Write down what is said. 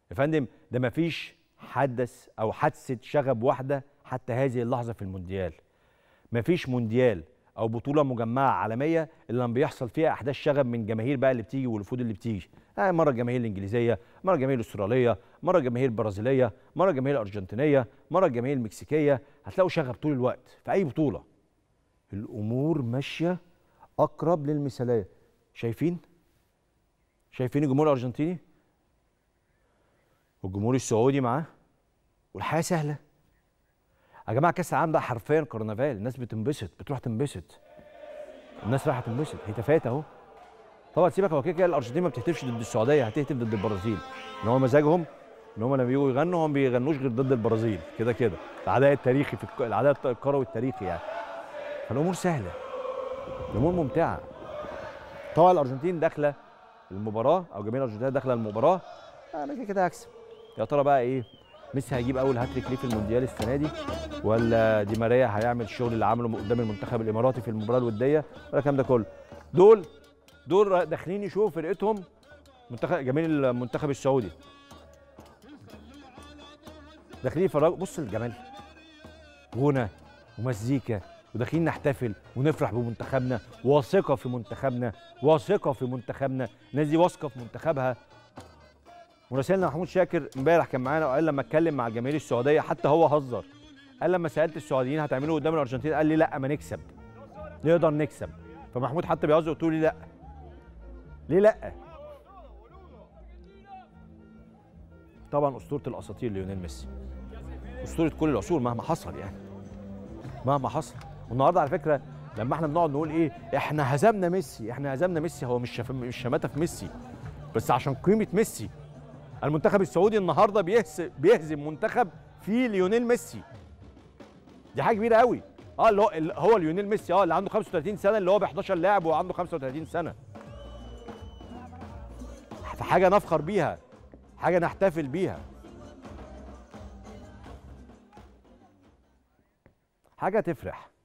يا فندم ده مفيش حدث او حادثه شغب واحده حتى هذه اللحظه في المونديال مفيش مونديال او بطوله مجمعه عالميه الا لما بيحصل فيها احداث شغب من جماهير بقى اللي بتيجي والوفود اللي بتيجي يعني مره الجماهير الانجليزيه مره الجماهير الاستراليه مره الجماهير البرازيليه مره الجماهير الارجنتينيه مره الجماهير المكسيكيه هتلاقوا شغب طول الوقت في اي بطوله الامور ماشيه اقرب للمثاليه شايفين شايفين الجمهور الارجنتيني والجمهور السعودي معاه والحياه سهله يا جماعه كاس العالم ده حرفيا كرنفال الناس بتنبسط بتروح تنبسط الناس رايحه تنبسط هتافات اهو طبعا سيبك هو كده كده الارجنتين ما بتهتفش ضد السعوديه هتهتف ضد البرازيل ان هو مزاجهم ان هم لما بييجوا يغنوا هم ما بيغنوش غير ضد البرازيل كده كده العداء التاريخي في الك- العداء الكروي التاريخي يعني فالامور سهله الامور ممتعه طبعا الارجنتين داخله المباراه او جماهير الارجنتين داخله المباراه انا كده كده هكسب يا ترى بقى ايه ميسي هيجيب اول هاتريك ليه في المونديال السنه دي ولا دي ماريا هيعمل الشغل اللي عمله قدام المنتخب الاماراتي في المباراه الوديه ولا الكلام ده كله دول دول داخلين يشوفوا فرقتهم منتخب جماهير المنتخب السعودي داخلين يتفرجوا بص الجمال غنى ومزيكا وداخلين نحتفل ونفرح بمنتخبنا واثقه في منتخبنا واثقه في منتخبنا الناس دي واثقه في منتخبها مراسلنا محمود شاكر امبارح كان معانا وقال لما اتكلم مع الجماهير السعوديه حتى هو هزر قال لما سالت السعوديين هتعملوا قدام الارجنتين قال لي لا ما نكسب نقدر نكسب فمحمود حتى بيهزر قلت له ليه لا ليه لا طبعا اسطوره الاساطير ليونيل ميسي اسطوره كل العصور مهما حصل يعني مهما حصل والنهارده على فكره لما احنا بنقعد نقول ايه احنا هزمنا ميسي احنا هزمنا ميسي هو مش شف... مش شماته في ميسي بس عشان قيمه ميسي المنتخب السعودي النهارده بيهس... بيهزم منتخب فيه ليونيل ميسي دي حاجه كبيره قوي اه اللي هو اللي هو ليونيل ميسي اه اللي عنده 35 سنه اللي هو ب 11 لاعب وعنده 35 سنه فحاجه نفخر بيها حاجه نحتفل بيها حاجه تفرح